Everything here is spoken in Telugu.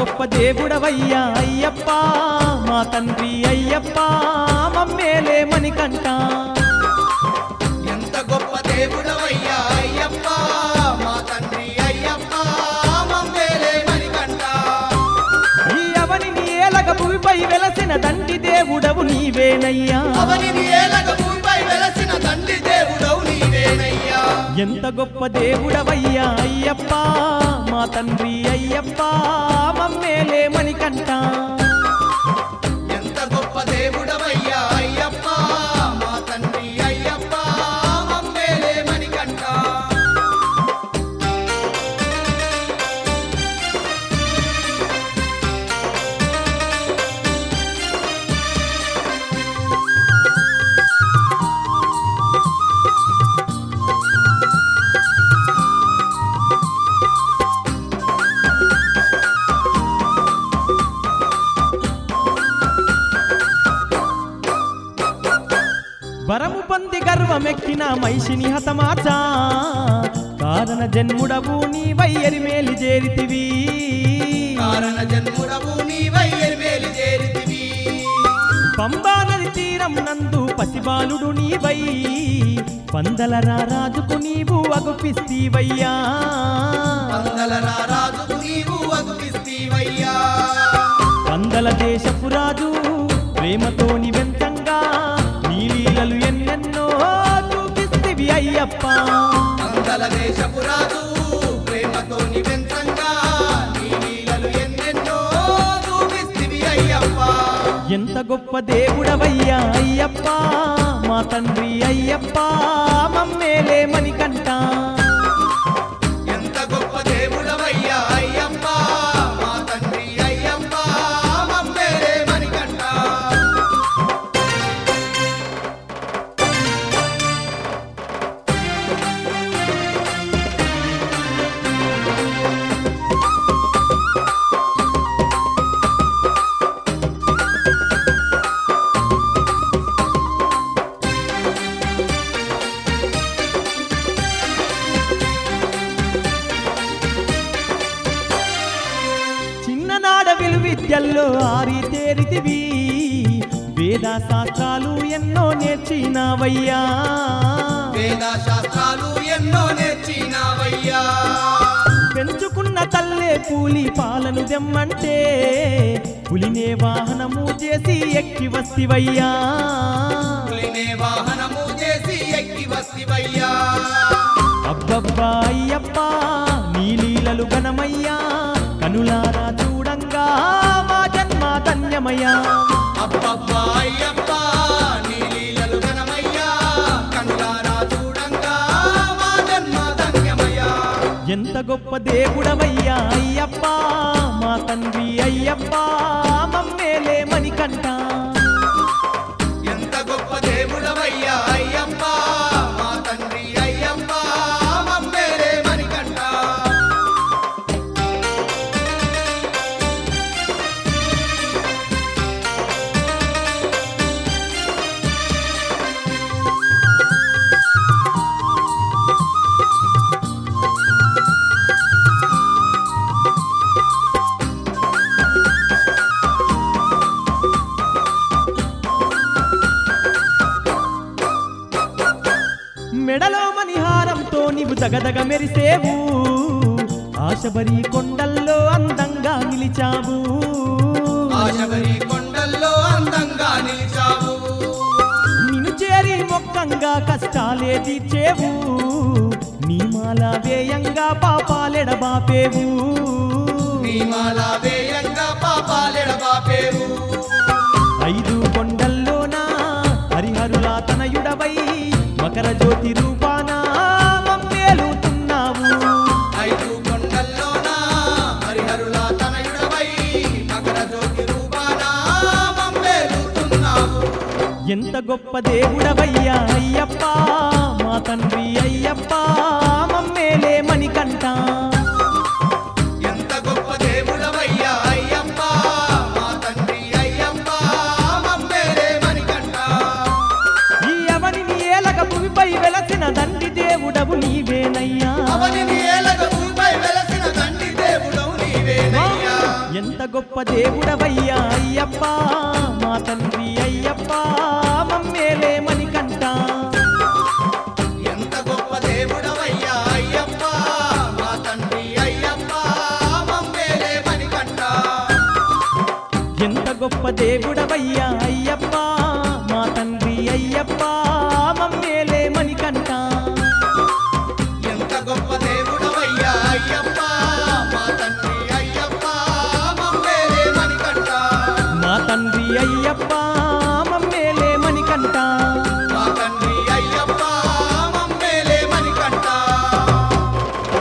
గొప్ప దేవుడవయ్యా అయ్యప్ప మా తండ్రి అయ్యప్ప మమ్మేలే మణికంట ఎంత గొప్ప దేవుడవయ్యా అయ్యప్ప మా తండ్రి అయ్యప్ప మమ్మేలే మణికంఠ ఈ అవనిని ఏలగ భూమిపై వెలసిన దండి దేవుడవు నీవేనయ్యా అవనిని ఏలగ భూమిపై వెలసిన తండ్రి దేవుడవు నీవేనయ్యా ఎంత గొప్ప దేవుడవయ్యా అయ్యప్ప మా తండ్రి అయ్యప్ప మమ్మేలే మణికంట ఎంత గొప్ప దేవుడవయ్యా అయ్యప్ప మా తండ్రి అయ్యప్ప మమ్మేలే మణికంఠ వరము పొంది గర్వమెక్కిన మైషిని హతమాచా కారణ జన్ముడవు నీ వయ్యరి మేలి చేరితివి కారణ జన్ముడవు నీవయ్యరి మేలు చేరితివి పంబా నది తీరం నందు పసిబాలుడు నీవై పందల రాజుకు నీవు అగుపిస్తీవయ్యా వందల రారాజుకు నీవు అగుపిస్తీవయ్యా పందల దేశపు రాజు ప్రేమతో నివెంతంగా నీ లీలలు ఎన్నెన్నో చూపిస్తివి అయ్యప్ప వందల దేశపు రాజు ప్రేమతో నివెంతంగా నీ లీలలు ఎన్నెన్నో చూపిస్తివి అయ్యప్ప ఎంత గొప్ప దేవుడవయ్యా అయ్యప్ప మా తండ్రి అయ్యప్ప మమ్మేలే మణికంట ఎంత గొప్ప దేవుడవయ్యా అయ్యప్ప మా తండ్రి అయ్యప్ప మమ్మేలే మణికంఠ చిన్ననాడ విలువిద్యల్లో ఆరి తేరితివి వేద శాస్త్రాలు ఎన్నో నేర్చినావయ్యా వేద శాస్త్రాలు ఎన్నో నేర్చినావయ్యా పెంచుకున్న తల్లే పూలి పాలను దెమ్మంటే పులినే వాహనము చేసి ఎక్కి వస్తివయ్యా పులినే వాహనము చేసి ఎక్కి వస్తివయ్యా అబ్బబ్బా అయ్యప్ప నీ లీలలు ఘనమయ్యా కనులారా చూడంగా మా జన్మ ధన్యమయ్యా అబ్బబ్బా అయ్యప్ప నీ లీలలు ఘనమయ్యా కనులారా చూడంగా మా జన్మ ధన్యమయ్యా ఎంత గొప్ప దేవుడవయ్యా అయ్యప్ప మా తండ్రి అయ్యప్ప మమ్మేలే మణికంట ఎంత గొప్ప దేవుడవయ్యా అయ్యప్ప మా తండ్రి అయ్యప్ప మమ్మేలే మణికంఠ మెడలో మణిహారంతో నీవు దగదగ మెరిసేవు ఆశబరి కొండల్లో అందంగా నిలిచావు ఆశబరి కొండల్లో అందంగా నిలిచావు నిన్ను చేరి మొక్కంగా కష్టాలే తీర్చేవు నీ మాల వేయంగా పాపాలెడబాపేవు నీమాల వేయంగా పాపాలెడబాపేవు ఐదు కొండల్లోన హరిహరుల తనయుడవై మకర జ్యోతి రూపాన మమ్మేలుతున్నావు ఐదు కొండల్లోన హరిహరుల తనయుడవై మకర జ్యోతి రూపాన మమ్మేలుతున్నావు ఎంత గొప్ప దేవుడవయ్యా అయ్యప్ప మా తండ్రి అయ్యప్ప మమ్మేలే మణికంట ఎంత గొప్ప దేవుడవయ్యా అయ్యప్ప మా తండ్రి అయ్యప్ప మమ్మేలే మణికంఠ ఈ అవనిని ఏలగ భూమిపై వెలసిన దండి దేవుడవు నీవేనయ్యా అవనిని ఏలగ భూమిపై వెలసిన తండ్రి దేవుడవు నీవేనయ్యా ఎంత గొప్ప దేవుడవయ్యా అయ్యప్ప మా తండ్రి అయ్యప్ప మమ్మేలే మణికంఠ ఎంత గొప్ప దేవుడవయ్యా అయ్యప్ప మా తండ్రి అయ్యప్ప మమ్మేలే మణికంఠ ఎంత గొప్ప దేవుడవయ్యా అయ్యప్ప మా తండ్రి అయ్యప్ప మమ్మేలే మణికంఠ ఎంత గొప్ప దేవుడవయ్యా అయ్యప్ప మా తండ్రి అయ్యప్ప మమ్మేలే మణికంఠ మా తండ్రి అయ్యప్ప మమ్మేలే మణికంఠ